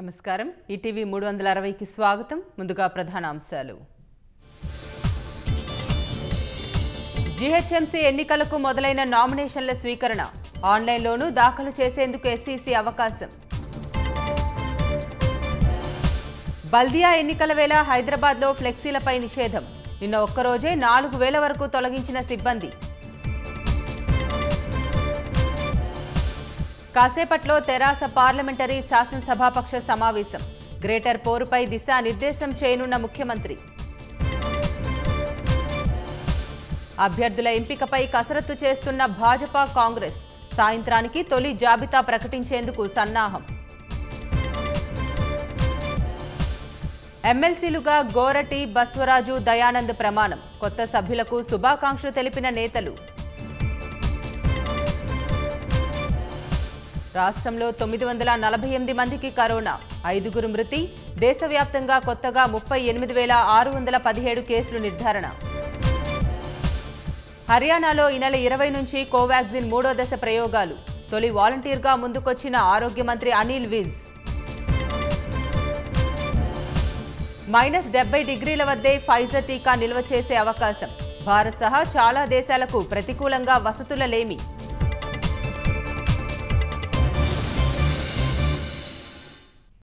నమస్కారం ఈటీవీ మూడు వందల అరవైకి స్వాగతం ముందుగా ప్రధాన అంశాలు జీహెచ్ఎంసీ ఎన్నికలకు మొదలైన నామినేషన్ల స్వీకరణ ఆన్లైన్లోనూ దాఖలు చేసేందుకు ఎస్సీసీ అవకాశం బల్దియా ఎన్నికల వేళ హైదరాబాద్లో ఫ్లెక్సీలపై నిషేధం నిన్న ఒక్కరోజే నాలుగు వేల వరకు తొలగించిన సిబ్బంది కాసేపట్లో తెరాస పార్లమెంటరీ శాసనసభాపక్ష సమావేశం గ్రేటర్ పోరుపై దిశానిర్దేశం చేయనున్న ముఖ్యమంత్రి అభ్యర్థుల ఎంపికపై కసరత్తు చేస్తున్న భాజపా కాంగ్రెస్ సాయంత్రానికి తొలి జాబితా ప్రకటించేందుకు సన్నాహం ఎమ్మెల్సీలుగా గోరటి బస్వరాజు దయానంద్ ప్రమాణం కొత్త సభ్యులకు శుభాకాంక్షలు తెలిపిన నేతలు రాష్ట్రంలో తొమ్మిది వందల నలభై ఎనిమిది మందికి కరోనా ఐదుగురు మృతి దేశవ్యాప్తంగా కొత్తగా ముప్పై ఎనిమిది వేల ఆరు వందల పదిహేడు కేసులు నిర్ధారణ హర్యానాలో ఈ నెల ఇరవై నుంచి కోవాక్సిన్ మూడో దశ ప్రయోగాలు తొలి వాలంటీర్గా ముందుకొచ్చిన ఆరోగ్య మంత్రి అనిల్ విజ్ మైనస్ డెబ్బై డిగ్రీల వద్దే ఫైజర్ టీకా నిల్వ చేసే అవకాశం భారత్ సహా చాలా దేశాలకు ప్రతికూలంగా వసతుల లేమి